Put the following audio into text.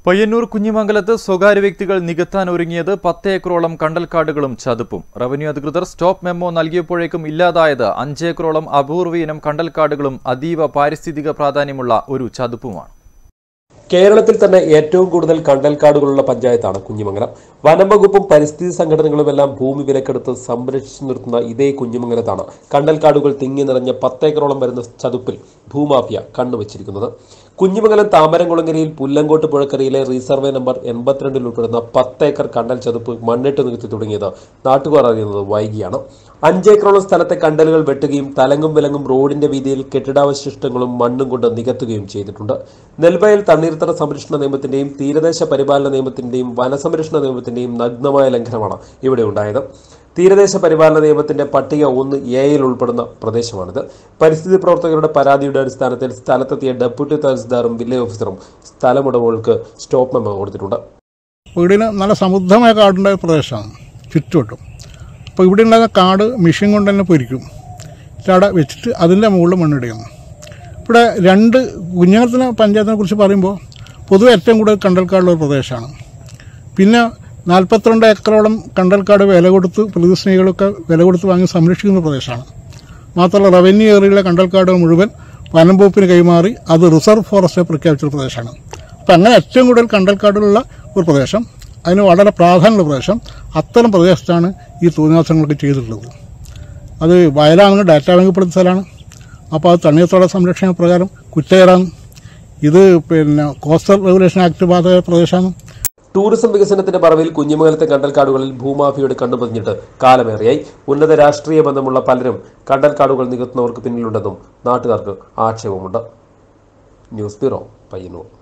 പയ്യന്നൂർ കുഞ്ഞിമംഗലത്ത് സ്വകാര്യ വ്യക്തികൾ നികത്താൻ ഒരുങ്ങിയത് പത്ത് ഏക്കറോളം കണ്ടൽക്കാടുകളും ചതുപ്പും റവന്യൂ അധികൃതർ സ്റ്റോപ്പ് മെമ്മോ നൽകിയപ്പോഴേക്കും ഇല്ലാതായത് അഞ്ചേക്കറോളം അപൂർവ ഇനം കണ്ടൽക്കാടുകളും അതീവ പാരിസ്ഥിതിക പ്രാധാന്യമുള്ള ഒരു ചതുപ്പുമാണ് കേരളത്തിൽ തന്നെ ഏറ്റവും കൂടുതൽ കണ്ടൽക്കാടുകളുള്ള പഞ്ചായത്താണ് കുഞ്ഞിമംഗലം വനം വകുപ്പും പരിസ്ഥിതി സംഘടനകളുമെല്ലാം ഭൂമി വിലക്കെടുത്ത് സംരക്ഷിച്ചു നിർത്തുന്ന ഇതേ കുഞ്ഞിമംഗലത്താണ് കണ്ടൽക്കാടുകൾ തിങ്ങി നിറഞ്ഞ പത്തേക്കറോളം വരുന്ന ചതുപ്പിൽ ഭൂമാഫിയ കണ്ണുവച്ചിരിക്കുന്നത് കുഞ്ഞിമംഗലം താമരംകുളങ്ങരയിൽ പുല്ലങ്കോട്ട് പുഴക്കരയിലെ റീസർവേ നമ്പർ എൺപത്തിരണ്ടിൽ ഉൾപ്പെടുന്ന പത്തേക്കർ കണ്ടൽ ചതുപ്പ് മണ്ണിട്ട് നികത്തി തുടങ്ങിയത് നാട്ടുകാർ അറിയുന്നത് വൈകിയാണ് അഞ്ചേക്കറോളം സ്ഥലത്തെ കണ്ടലുകൾ വെട്ടുകയും തലങ്ങും വിലങ്ങും റോഡിന്റെ വീതിയിൽ കെട്ടിടാവശിഷ്ടങ്ങളും മണ്ണും കൊണ്ട് നികത്തുകയും ചെയ്തിട്ടുണ്ട് നെൽവയൽ തണ്ണീർത്തട സംരക്ഷണ നിയമത്തിന്റെയും തീരദേശ പരിപാലന നിയമത്തിന്റെയും വനസംരക്ഷണ നിയമത്തിന്റെയും നഗ്നമായ ലംഘനമാണ് ഇവിടെ ഉണ്ടായത് തീരദേശ പരിപാലന നിയമത്തിന്റെ പട്ടിക ഒന്ന് എയിൽ ഉൾപ്പെടുന്ന പ്രദേശമാണിത് പരിസ്ഥിതി പ്രവർത്തകരുടെ പരാതിയുടെ അടിസ്ഥാനത്തിൽ സ്ഥലത്തെത്തിയ ഡെപ്യൂട്ടി തഹസിൽദാറും വില്ലേജ് ഓഫീസറും സ്ഥലമുടമകൾക്ക് സ്റ്റോപ്പ് മെമ്മോ കൊടുത്തിട്ടുണ്ട് വീടിന് നല്ല സമൃദ്ധമായ കാടിൻ്റെ പ്രദേശമാണ് ചുറ്റുവട്ടും അപ്പോൾ ഇവിടെ ഉണ്ടാകുന്ന കാട് മെഷീൻ കൊണ്ട് തന്നെ പൊരിക്കും ചട വെച്ചിട്ട് അതിൻ്റെ മുകളിൽ മണ്ണിടുകയാണ് ഇവിടെ രണ്ട് കുഞ്ഞുങ്ങത്തിന് പഞ്ചായത്തിനെ കുറിച്ച് പറയുമ്പോൾ പൊതുവെ ഏറ്റവും കൂടുതൽ കണ്ടൽക്കാടുള്ള ഒരു പ്രദേശമാണ് പിന്നെ നാൽപ്പത്തിരണ്ട് ഏക്കറോളം കണ്ടൽക്കാട് വില കൊടുത്ത് പ്രതിസ്നേഹികളൊക്കെ വില കൊടുത്ത് വാങ്ങി സംരക്ഷിക്കുന്ന പ്രദേശമാണ് മാത്രമല്ല റവന്യൂ ഏരിയയിലെ കണ്ടൽക്കാടുകൾ മുഴുവൻ വനം വകുപ്പിന് കൈമാറി അത് റിസർവ് ഫോറസ്റ്റ് പ്രഖ്യാപിച്ച പ്രദേശമാണ് അപ്പം അങ്ങനെ ഏറ്റവും കൂടുതൽ കണ്ടൽക്കാടുള്ള ഒരു പ്രദേശം അതിന് വളരെ പ്രാധാന്യമുള്ള പ്രദേശം അത്തരം പ്രദേശത്താണ് ഈ തോന്നിവാസങ്ങളൊക്കെ ചെയ്തിട്ടുള്ളത് അത് വയലാണെങ്കിൽ ഡാറ്റ ബാങ്ക് സ്ഥലമാണ് അപ്പോൾ അത് തണ്ണീർത്തോട സംരക്ഷണ പ്രകാരം കുറ്റകരാണ് ഇത് പിന്നെ കോസ്റ്റൽ റെഗുലേഷൻ ആക്ട് ബാധക പ്രദേശമാണ് ടൂറിസം വികസനത്തിന്റെ പറവിൽ കുഞ്ഞിമംഗലത്തെ കണ്ടൽക്കാടുകളിൽ ഭൂമാഫിയുടെ കണ്ടുപതിഞ്ഞിട്ട് കാലമേറെയായി ഉന്നത രാഷ്ട്രീയ ബന്ധമുള്ള പലരും കണ്ടൽക്കാടുകൾ നികത്തുന്നവർക്ക് പിന്നിലുണ്ടെന്നും നാട്ടുകാർക്ക് ആക്ഷേപമുണ്ട് ന്യൂസ് ബ്യൂറോ പയ്യന്നൂർ